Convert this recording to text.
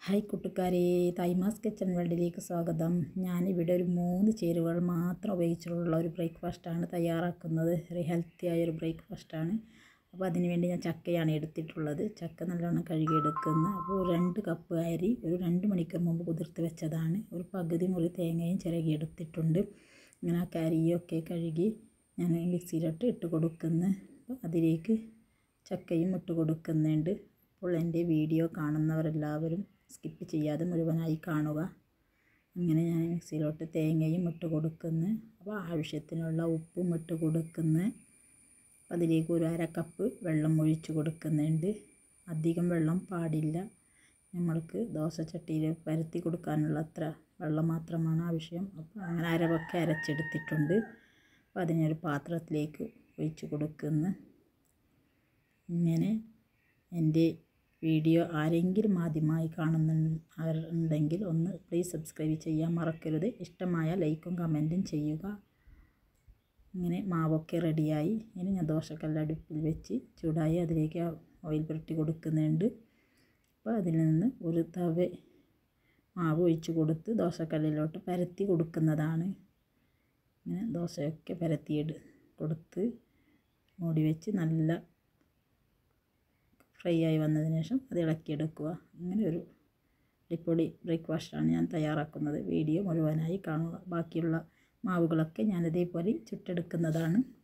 hi കൂട്ടുകാരെ തൈമാസ് kitchen വേൾഡിലേക്ക് സ്വാഗതം ഞാനിവിടെ ഒരു മൂന്ന് ചേരുവകൾ മാത്രം ഉപയോഗിച്ചിട്ടുള്ള ഒരു ബ്രേക്ക്ഫാസ്റ്റാണ് തയ്യാറാക്കുന്നത് ഒരു ഹെൽത്തി ആയ ഒരു ബ്രേക്ക്ഫാസ്റ്റാണ് അപ്പോൾ അതിന് വേണ്ടി ഞാൻ ചക്കയാണ് എടുത്തിട്ടുള്ളത് ചക്ക നല്ലോണം കഴുകിയെടുക്കുന്ന അപ്പോൾ രണ്ട് കപ്പ് അരി ഒരു രണ്ട് മണിക്കൂർ മുമ്പ് കുതിർത്ത് വെച്ചതാണ് ഒരു പകുതി മുറി തേങ്ങയും ചിരകിയെടുത്തിട്ടുണ്ട് ഇങ്ങനെ ആ കരിയൊക്കെ കഴുകി ഞാൻ മിക്സിയിലിട്ട് ഇട്ട് കൊടുക്കുന്നു അപ്പോൾ അതിലേക്ക് ചക്കയും ഇട്ട് കൊടുക്കുന്നുണ്ട് അപ്പോൾ എൻ്റെ വീഡിയോ കാണുന്നവരെല്ലാവരും സ്കിപ്പ് ചെയ്യാതെ മുഴുവനായി കാണുക അങ്ങനെ ഞാൻ മിക്സിയിലോട്ട് തേങ്ങയും ഇട്ട് കൊടുക്കുന്നു അപ്പോൾ ആവശ്യത്തിനുള്ള ഉപ്പും ഇട്ട് കൊടുക്കുന്നു അതിലേക്ക് ഒരു അര കപ്പ് വെള്ളം ഒഴിച്ച് കൊടുക്കുന്നുണ്ട് അധികം വെള്ളം പാടില്ല നമ്മൾക്ക് ദോശച്ചട്ടിയിൽ പരത്തി കൊടുക്കാനുള്ള അത്ര വെള്ളം മാത്രമാണ് ആവശ്യം അപ്പോൾ അങ്ങനെ അരവൊക്കെ അരച്ചെടുത്തിട്ടുണ്ട് അപ്പോൾ അതിനൊരു പാത്രത്തിലേക്ക് ഒഴിച്ച് കൊടുക്കുന്നു ഇങ്ങനെ എൻ്റെ വീഡിയോ ആരെങ്കിലും ആദ്യമായി കാണുന്നുണ്ടെങ്കിൽ ഒന്ന് പ്ലീസ് സബ്സ്ക്രൈബ് ചെയ്യാൻ മറക്കരുത് ഇഷ്ടമായ ലൈക്കും കമൻറ്റും ചെയ്യുക ഇങ്ങനെ മാവൊക്കെ റെഡിയായി ഇനി ഞാൻ ദോശക്കല്ല് അടുപ്പിൽ വെച്ച് ചൂടായി അതിലേക്ക് ഓയിൽ പുരട്ടി കൊടുക്കുന്നുണ്ട് അപ്പോൾ അതിൽ നിന്ന് ഒരു തവ മാവ് ഒഴിച്ച് കൊടുത്ത് ദോശക്കല്ലിലോട്ട് പരത്തി കൊടുക്കുന്നതാണ് ഇങ്ങനെ ദോശയൊക്കെ പരത്തിയിട് കൊടുത്ത് മൂടി വെച്ച് നല്ല ഫ്രൈ ആയി വന്നതിന് ശേഷം അത് ഇളക്കിയെടുക്കുക അങ്ങനെ ഒരു അടിപൊളി ബ്രേക്ക്ഫാസ്റ്റാണ് ഞാൻ തയ്യാറാക്കുന്നത് വീഡിയോ മുഴുവനായി കാണുക ബാക്കിയുള്ള മാവുകളൊക്കെ ഞാൻ ഇതേപോലെ ചുട്ടെടുക്കുന്നതാണ്